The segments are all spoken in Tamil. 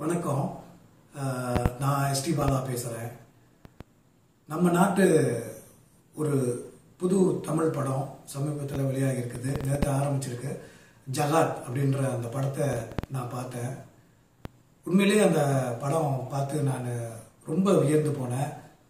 வணக்கம் அஹ், நான் எஸ்டி பாலா பேசுகிறேன் நம்ம நாட்டு ஒரு புது தமிழ் படம் சமீபத்தில் வெளியாகி இருக்குது நேற்று ஆரம்பிச்சிருக்கு ஜகாத் அப்படின்ற அந்த படத்தை நான் பார்த்தேன் உண்மையிலேயே அந்த படம் பார்த்து நான் ரொம்ப வியந்து போனேன்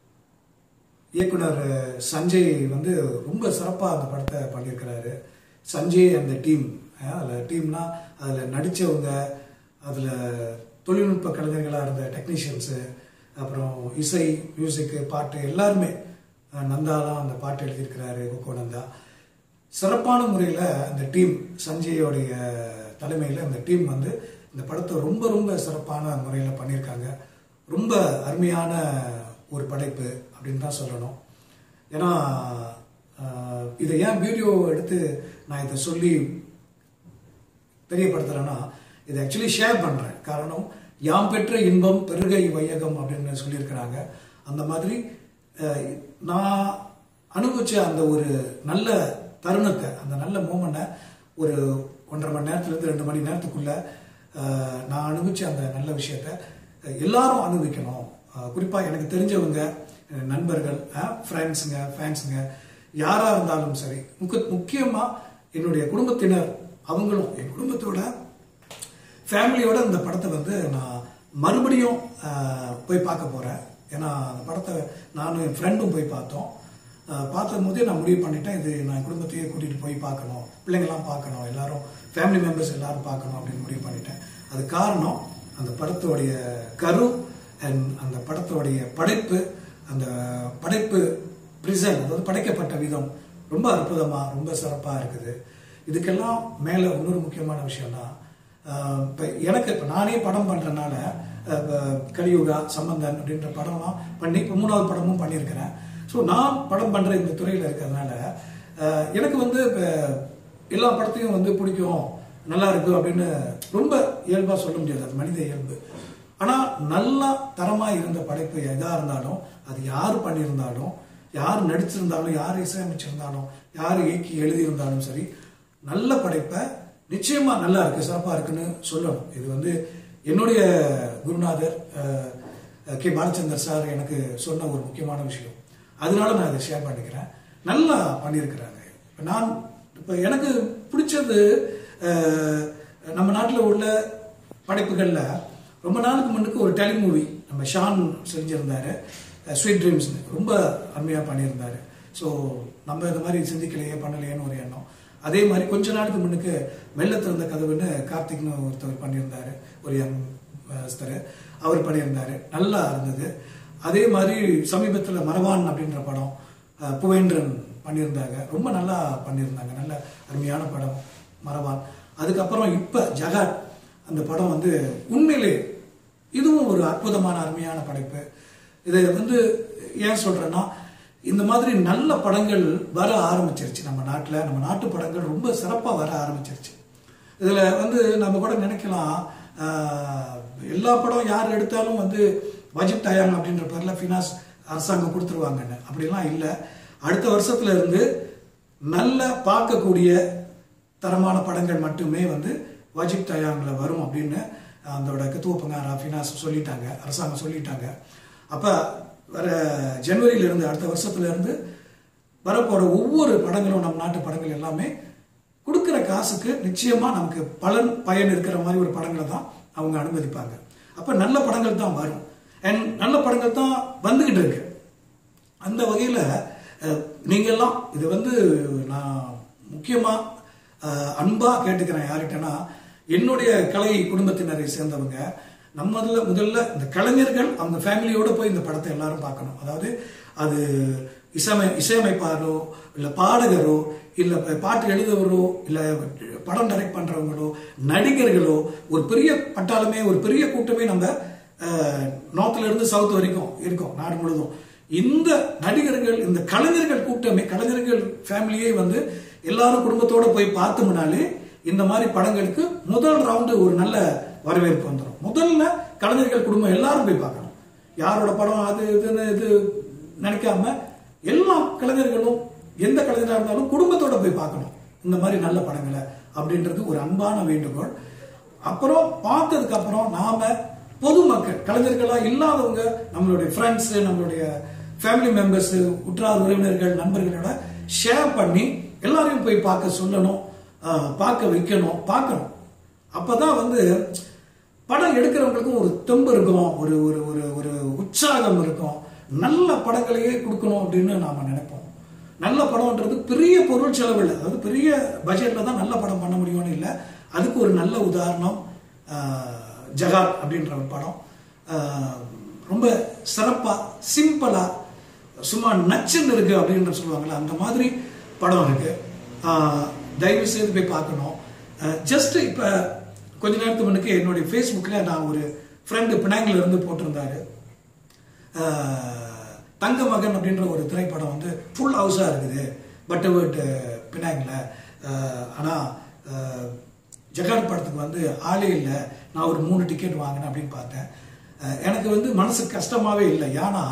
இயக்குனர் சஞ்சய் வந்து ரொம்ப சிறப்பாக அந்த படத்தை பண்ணியிருக்கிறாரு சஞ்சய் அந்த டீம் அதில் டீம்னா அதில் நடித்தவங்க அதில் தொழில்நுட்ப கலைஞர்களாக இருந்த டெக்னீஷியன்ஸு அப்புறம் இசை மியூசிக்கு பாட்டு எல்லாருமே அஹ், நந்தாலாம் அந்த பாட்டு எழுதியிருக்கிறாரு கொக்கோ நந்தா சிறப்பான முறையில் அந்த டீம் சஞ்சயோடைய தலைமையில் அந்த டீம் வந்து இந்த படத்தை ரொம்ப ரொம்ப சிறப்பான முறையில் பண்ணியிருக்காங்க ரொம்ப அருமையான ஒரு படைப்பு அப்படின்னு தான் சொல்லணும் ஏன்னா ஆஹ், இதை ஏன் வீடியோ எடுத்து நான் இதை சொல்லி தெரியப்படுத்துறேன்னா இதை ஆக்சுவலி ஷேர் பண்ணுறேன் காரணம் யாம் பெற்ற இன்பம் பெருகை வையகம் அப்படின்னு சொல்லியிருக்கிறாங்க அந்த மாதிரி அஹ், நான் அனுபவிச்ச அந்த ஒரு நல்ல தருணத்தை அந்த நல்ல மூமெண்ட்டை ஒரு ஒன்றரை மணி நேரத்துலேருந்து ரெண்டு மணி நேரத்துக்குள்ள அஹ், நான் அனுபவிச்ச அந்த நல்ல விஷயத்த அஹ், எல்லாரும் அனுபவிக்கணும் குறிப்பாக எனக்கு தெரிஞ்சவங்க அஹ், நண்பர்கள் ஃப்ரெண்ட்ஸுங்க ஃபேன்ஸுங்க யாராக இருந்தாலும் சரி முக்க முக்கியமாக என்னுடைய குடும்பத்தினர் அவங்களும் என் குடும்பத்தோட ஃபேமிலியோட இந்த படத்தை வந்து நான் மறுபடியும் ஆஹ், போய் பார்க்க போகிறேன் ஏன்னா அந்த படத்தை நானும் என் ஃப்ரெண்டும் போய் பார்த்தோம் ஆஹ், பார்த்தும் போதே நான் முடிவு பண்ணிட்டேன் இது நான் குடும்பத்தையே கூட்டிகிட்டு போய் பார்க்கணும் பிள்ளைங்கள்லாம் பார்க்கணும் எல்லாரும் ஃபேமிலி மெம்பர்ஸ் எல்லாரும் பார்க்கணும் அப்படின்னு முடிவு பண்ணிட்டேன் அது காரணம் அந்த படத்தோடைய கரு அண்ட் அந்த படத்தோடைய படைப்பு அந்த படைப்பு ப்ரிசன் அதாவது படைக்கப்பட்ட விதம் ரொம்ப அற்புதமாக ரொம்ப சிறப்பாக இருக்குது இதுக்கெல்லாம் மேலே இன்னொரு முக்கியமான விஷயம்னா இப்போ எனக்கு இப்போ நானே படம் பண்ணுறனால கலியுகா சம்பந்தன் அப்படின்ற படம்லாம் பண்ணி இப்போ மூணாவது படமும் பண்ணியிருக்கிறேன் ஸோ நான் படம் பண்ணுற இந்த துறையில் இருக்கிறதுனால அஹ், எனக்கு வந்து இப்போ எல்லா படத்தையும் வந்து பிடிக்கும் நல்லா இருக்கு அப்படின்னு ரொம்ப இயல்பாக சொல்ல முடியாது அது மனித இயல்பு ஆனால் நல்லா தரமாக இருந்த படைப்பு எதாக இருந்தாலும் அது யார் பண்ணியிருந்தாலும் யார் நடிச்சிருந்தாலும் யார் இசையமைச்சிருந்தாலும் யார் இயக்கி எழுதியிருந்தாலும் சரி நல்ல படைப்பை நிச்சயமா நல்லா இருக்கு சிறப்பா இருக்குன்னு சொல்லணும் இது வந்து என்னுடைய குருநாதர் அஹ், கே பாலச்சந்தர் சார் எனக்கு சொன்ன ஒரு முக்கியமான விஷயம் அதனால நான் இதை ஷேர் பண்ணிக்கிறேன் நல்லா பண்ணியிருக்கிறாங்க இப்போ நான் இப்போ எனக்கு பிடிச்சது அஹ், நம்ம நாட்டில் உள்ள படைப்புகளில் ரொம்ப நாளுக்கு முன்னுக்கு ஒரு டெலி மூவி நம்ம ஷான் செஞ்சிருந்தாரு ஸ்வீட் ட்ரீம்ஸ்னு ரொம்ப அருமையாக பண்ணியிருந்தாரு ஸோ நம்ம இந்த மாதிரி சிந்திக்கலையே பண்ணலையேன்னு ஒரு எண்ணம் அதே மாதிரி கொஞ்ச நாளுக்கு முன்னுக்கு மெல்ல திறந்த கதவுன்னு கார்த்திக்னு ஒருத்தவர் பண்ணியிருந்தாரு ஒரு யங் ஸ்தர் அவர் பண்ணியிருந்தாரு நல்லா இருந்தது அதே மாதிரி சமீபத்தில் மரவான் அப்படின்ற படம் அஹ், புவேந்திரன் பண்ணியிருந்தாங்க ரொம்ப நல்லா பண்ணியிருந்தாங்க நல்ல அருமையான படம் மரவான் அதுக்கப்புறம் இப்போ ஜகாட் அந்த படம் வந்து உண்மையிலே இதுவும் ஒரு அற்புதமான அருமையான படைப்பு இதை வந்து ஏன் சொல்றேன்னா இந்த மாதிரி நல்ல படங்கள் வர ஆரம்பிச்சிருச்சு நம்ம நாட்டில் நம்ம நாட்டு படங்கள் ரொம்ப சிறப்பாக வர ஆரம்பிச்சிருச்சு இதில் வந்து நம்ம கூட நினைக்கலாம் ஆஹ், எல்லா படம் யார் எடுத்தாலும் வந்து பட்ஜெட் தயாங்க அப்படின்ற பேரில் ஃபினான்ஸ் அரசாங்கம் கொடுத்துருவாங்கன்னு அப்படிலாம் இல்லை அடுத்த வருஷத்துல இருந்து நல்ல பார்க்கக்கூடிய தரமான படங்கள் மட்டுமே வந்து வாஜிப் தயாங்கில் வரும் அப்படின்னு அதோட கத்துவப்பங்காரா ஃபினாஸ் சொல்லிட்டாங்க அரசாங்கம் சொல்லிட்டாங்க அப்போ வர ஜனவரியில இருந்து அடுத்த வருஷத்துல இருந்து வரப்போற ஒவ்வொரு படங்களும் நம்ம நாட்டு படங்கள் எல்லாமே கொடுக்குற காசுக்கு நிச்சயமா நமக்கு பலன் பயன் இருக்கிற மாதிரி ஒரு படங்களை தான் அவங்க அனுமதிப்பாங்க அப்ப நல்ல படங்கள் தான் வரும் அண்ட் நல்ல படங்கள் தான் வந்துகிட்டு இருக்கு அந்த வகையில் நீங்கள்லாம் இது வந்து நான் முக்கியமாக அன்பாக கேட்டுக்கிறேன் யார்கிட்டனா என்னுடைய கலை குடும்பத்தினரை சேர்ந்தவங்க நம்ம முதல்ல முதல்ல இந்த கலைஞர்கள் அவங்க ஃபேமிலியோட போய் இந்த படத்தை எல்லாரும் பார்க்கணும் அதாவது அது இசைமை இசையமைப்பாரோ இல்லை பாடகரோ இல்லை பாட்டு எழுதுவரோ இல்லை படம் டைரக்ட் பண்ணுறவங்களோ நடிகர்களோ ஒரு பெரிய பட்டாளமே ஒரு பெரிய கூட்டமே நம்ம நார்த்ல இருந்து சவுத் வரைக்கும் இருக்கோம் நாடு முழுதும் இந்த நடிகர்கள் இந்த கலைஞர்கள் கூட்டமே கலைஞர்கள் ஃபேமிலியே வந்து எல்லாரும் குடும்பத்தோட போய் பார்த்தோம்னாலே இந்த மாதிரி படங்களுக்கு முதல் ரவுண்டு ஒரு நல்ல வரவேற்பு வந்துடும் முதல்ல கலைஞர்கள் குடும்பம் எல்லாரும் போய் பார்க்கணும் யாரோட படம் அது இதுன்னு இது நினைக்காம எல்லா கலைஞர்களும் எந்த கலைஞராக இருந்தாலும் குடும்பத்தோட போய் பார்க்கணும் இந்த மாதிரி நல்ல படங்களை அப்படின்றது ஒரு அன்பான வேண்டுகோள் அப்புறம் பார்த்ததுக்கு அப்புறம் நாம பொதுமக்கள் கலைஞர்களா இல்லாதவங்க நம்மளுடைய ஃப்ரெண்ட்ஸ் நம்மளுடைய ஃபேமிலி மெம்பர்ஸ் உற்றார் உறவினர்கள் நண்பர்களோட ஷேர் பண்ணி எல்லாரையும் போய் பார்க்க சொல்லணும் ஆஹ், பார்க்க வைக்கணும் பார்க்கணும் அப்பதான் வந்து படம் எடுக்கிறவங்களுக்கும் ஒரு தெம்பு இருக்கும் ஒரு ஒரு ஒரு ஒரு உற்சாகம் இருக்கும் நல்ல படங்களையே கொடுக்கணும் அப்படின்னு நாம நினைப்போம் நல்ல படம்ன்றது பெரிய பொருள் செலவு இல்லை அதாவது பெரிய பட்ஜெட்ல தான் நல்ல படம் பண்ண முடியும்னு இல்லை அதுக்கு ஒரு நல்ல உதாரணம் ஆஹ், ஜகாத் அப்படின்ற ஒரு படம் ஆஹ், ரொம்ப சிறப்பா சிம்பிளா சும்மா நச்சுன்னு இருக்கு அப்படின்னு சொல்லுவாங்கல்ல அந்த மாதிரி படம் இருக்கு ஆஹ், தயவு செய்து போய் பார்க்கணும் ஜஸ்ட் இப்போ கொஞ்ச நேரத்துக்கு முன்னுக்கு என்னுடைய ஃபேஸ்புக்கில் நான் ஒரு ஃப்ரெண்டு பினாங்கில் இருந்து போட்டிருந்தாரு ஆஹ், தங்க மகன் அப்படின்ற ஒரு திரைப்படம் வந்து ஃபுல் ஹவுஸாக இருக்குது பட்டர்வர்ட் பினாங்கில் ஆனால் ஜெகாட் படத்துக்கு வந்து ஆளே இல்லை நான் ஒரு மூணு டிக்கெட் வாங்கினேன் அப்படின்னு பார்த்தேன் ஆஹ், எனக்கு வந்து மனசு கஷ்டமாவே இல்லை ஏன்னா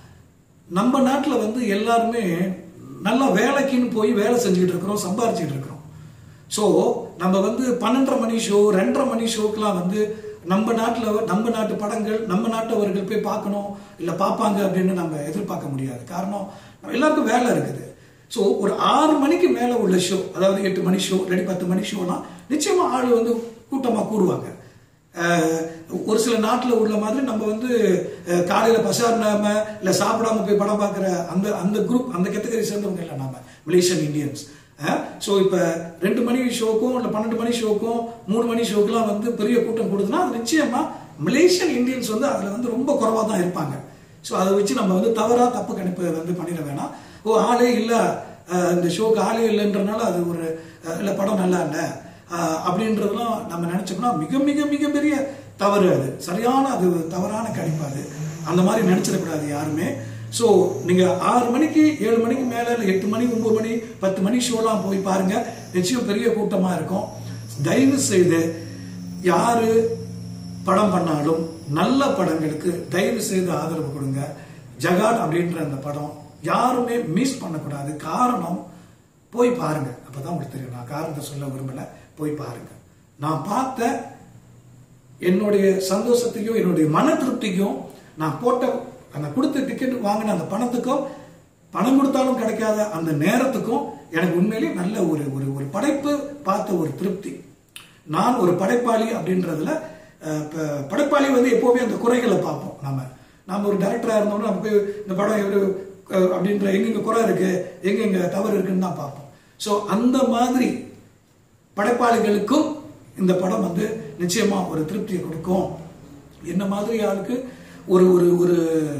நம்ம நாட்டில் வந்து எல்லாருமே நல்லா வேலைக்குன்னு போய் வேலை செஞ்சுக்கிட்டு இருக்கிறோம் சம்பாரிச்சுக்கிட்டு இருக்கிறோம் ஸோ நம்ம வந்து பன்னெண்டரை மணி ஷோ ரெண்டரை மணி ஷோக்கெலாம் வந்து நம்ம நாட்டில் நம்ம நாட்டு படங்கள் நம்ம நாட்டவர்கள் போய் பார்க்கணும் இல்லை பார்ப்பாங்க அப்படின்னு நம்ம எதிர்பார்க்க முடியாது காரணம் நம்ம எல்லாருக்கும் வேலை இருக்குது ஸோ ஒரு ஆறு மணிக்கு மேலே உள்ள ஷோ அதாவது எட்டு மணி ஷோ இல்லாட்டி பத்து மணி ஷோலாம் நிச்சயமாக ஆள் வந்து கூட்டமாக கூடுவாங்க அஹ் ஒரு சில நாட்டில் உள்ள மாதிரி நம்ம வந்து அஹ் காலையில பசாரினாம இல்லை சாப்பிடாம போய் படம் பார்க்குற அந்த அந்த குரூப் அந்த கேட்டகரி சேர்ந்தவங்க இல்லை நாம மலேசியன் இந்தியன்ஸ் ஸோ இப்போ ரெண்டு மணி ஷோக்கும் இல்லை பன்னெண்டு மணி ஷோக்கும் மூணு மணி ஷோக்கெலாம் வந்து பெரிய கூட்டம் கொடுக்குதுன்னா அது நிச்சயமா மலேசியன் இந்தியன்ஸ் வந்து அதில் வந்து ரொம்ப குறைவாக தான் இருப்பாங்க ஸோ அதை வச்சு நம்ம வந்து தவறா தப்பு கணிப்பு வந்து பண்ணிட வேணாம் ஓ ஆளே இல்லை இந்த ஷோக்கு ஆளே இல்லைன்றனால அது ஒரு அஹ், இல்லை படம் நல்லா இல்லை ஆஹ் அப்படின்றதெல்லாம் நம்ம நினைச்சோம்னா மிக மிக மிக பெரிய தவறு அது சரியான அது தவறான கணிப்பு அது அந்த மாதிரி நினைச்சிடக்கூடாது யாருமே ஸோ நீங்க ஆறு மணிக்கு ஏழு மணிக்கு மேல இல்லை எட்டு மணி ஒன்பது மணி பத்து மணி ஷோலாம் போய் பாருங்க நிச்சயம் பெரிய கூட்டமா இருக்கும் தயவு செய்து யாரு படம் பண்ணாலும் நல்ல படங்களுக்கு தயவு செய்து ஆதரவு கொடுங்க ஜகாட் அப்படின்ற அந்த படம் யாருமே மிஸ் பண்ணக்கூடாது காரணம் போய் பாருங்க அப்பதான் உங்களுக்கு தெரியும் நான் காரணத்தை சொல்ல விரும்பல போய் பாருங்க நான் பார்த்த என்னுடைய சந்தோஷத்தையும் என்னுடைய மன திருப்திக்கும் நான் போட்ட அந்த கொடுத்த டிக்கெட் வாங்கின அந்த பணத்துக்கும் பணம் கொடுத்தாலும் கிடைக்காத அந்த நேரத்துக்கும் எனக்கு உண்மையிலேயே நல்ல ஒரு ஒரு ஒரு படைப்பு பார்த்த ஒரு திருப்தி நான் ஒரு படைப்பாளி அப்படின்றதுல அஹ், ப- படைப்பாளி வந்து எப்போவுமே அந்த குறைகளை பார்ப்போம் நம்ம நாம ஒரு டைரக்டரா இருந்தோம்னா நம்ம போய் இந்த படம் எவ்வளவு அஹ், அப்படின்ற எங்கெங்க குறை இருக்கு எங்கெங்க தவறு இருக்குன்னு தான் பார்ப்போம் ஸோ அந்த மாதிரி படைப்பாளிகளுக்கும் இந்த படம் வந்து நிச்சயமா ஒரு திருப்தியை கொடுக்கும் என்ன மாதிரி ஆளுக்கு ஒரு ஒரு ஒரு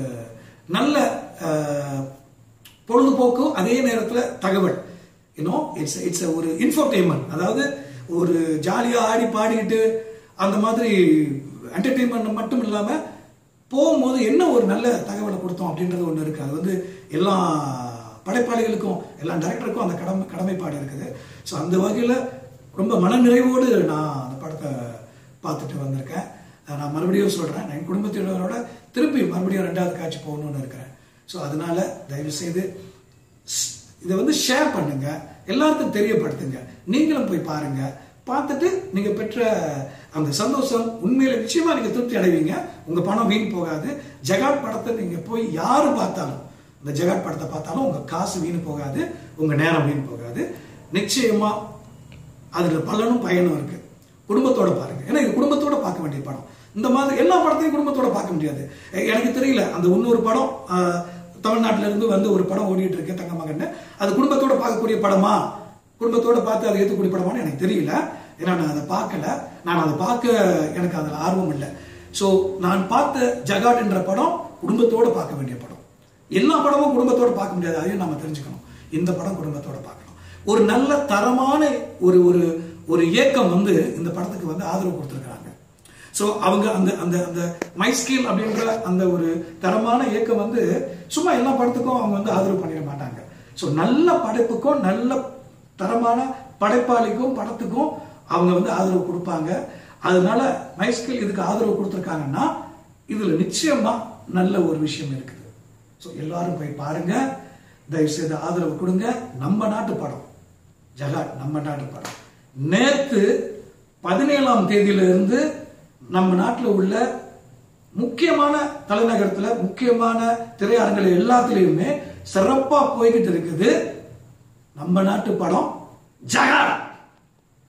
நல்ல அஹ், பொழுதுபோக்கு அதே நேரத்தில் தகவல் இன்னும் இட்ஸ் இட்ஸ் ஒரு இன்ஃபர்டெயின்மெண்ட் அதாவது ஒரு ஜாலியாக ஆடி பாடிக்கிட்டு அந்த மாதிரி என்டர்டெயின்மெண்ட் மட்டும் இல்லாமல் போகும்போது என்ன ஒரு நல்ல தகவலை கொடுத்தோம் அப்படின்றது ஒன்று இருக்குது அது வந்து எல்லா படைப்பாளிகளுக்கும் எல்லா டைரக்டருக்கும் அந்த கடமை கடமைப்பாடு இருக்குது ஸோ அந்த வகையில் ரொம்ப மனநிறைவோடு நான் அந்த படத்தை பார்த்துட்டு வந்திருக்கேன் அஹ் நான் மறுபடியும் சொல்கிறேன் நான் என் குடும்பத்தினரோட திருப்பி மறுபடியும் ரெண்டாவது காட்சி போகணும்னு இருக்கிறேன் ஸோ அதனால தயவு செய்து ஸ்- இதை வந்து ஷேர் பண்ணுங்க எல்லாருக்கும் தெரியப்படுத்துங்க நீங்களும் போய் பாருங்க பார்த்துட்டு நீங்க பெற்ற அந்த சந்தோஷம் உண்மையில நிச்சயமா நீங்க திருப்தி அடைவீங்க உங்க பணம் வீண் போகாது ஜெகாட் படத்தை நீங்க போய் யாரு பார்த்தாலும் இந்த ஜெகாட் படத்தை பார்த்தாலும் உங்க காசு வீண் போகாது உங்க நேரம் வீண் போகாது நிச்சயமா அதுல பலனும் பயனும் இருக்கு குடும்பத்தோட பாருங்க ஏன்னா இது குடும்பத்தோட பார்க்க வேண்டிய படம் இந்த மாதிரி எல்லா படத்தையும் குடும்பத்தோட பார்க்க முடியாது எ- எனக்கு தெரியல அந்த இன்னொரு படம் ஆஹ், தமிழ்நாட்டுல இருந்து வந்து ஒரு படம் ஓடிட்டு இருக்கு தங்க மகன் அது குடும்பத்தோட பார்க்கக்கூடிய படமா குடும்பத்தோட பார்த்து அதை ஏற்றக்கூடிய படமான்னு எனக்கு தெரியல ஏன்னா நான் அதை பார்க்கல நான் அதை பார்க்க எனக்கு அதில் ஆர்வம் இல்லை ஸோ நான் பார்த்த ஜகாட் என்ற படம் குடும்பத்தோட பார்க்க வேண்டிய படம் எல்லா படமும் குடும்பத்தோட பார்க்க முடியாது அதையும் நாம தெரிஞ்சுக்கணும் இந்த படம் குடும்பத்தோட பார்க்கணும் ஒரு நல்ல தரமான ஒரு ஒரு ஒரு இயக்கம் வந்து இந்த படத்துக்கு வந்து ஆதரவு கொடுத்துருக்காங்க ஸோ அவங்க அந்த அந்த அந்த மை ஸ்கில் அப்படின்ற அந்த ஒரு தரமான இயக்கம் வந்து சும்மா எல்லா படத்துக்கும் அவங்க வந்து ஆதரவு பண்ணிட மாட்டாங்க ஸோ நல்ல படைப்புக்கும் நல்ல தரமான படைப்பாளிக்கும் படத்துக்கும் அவங்க வந்து ஆதரவு கொடுப்பாங்க அதனால மை ஸ்கில் இதுக்கு ஆதரவு கொடுத்துருக்காங்கன்னா இதுல நிச்சயமா நல்ல ஒரு விஷயம் இருக்குது ஸோ எல்லாரும் போய் பாருங்க தயவு செய்து ஆதரவு கொடுங்க நம்ம நாட்டு படம் ஜகாட் நம்ம நாட்டு படம் நேத்து பதினேழாம் தேதியில இருந்து நம்ம நாட்டில் உள்ள முக்கியமான தலைநகரத்துல முக்கியமான திரையரங்குகள் எல்லாத்துலயுமே சிறப்பா போய்கிட்டு இருக்குது நம்ம நாட்டு படம் ஜகாரா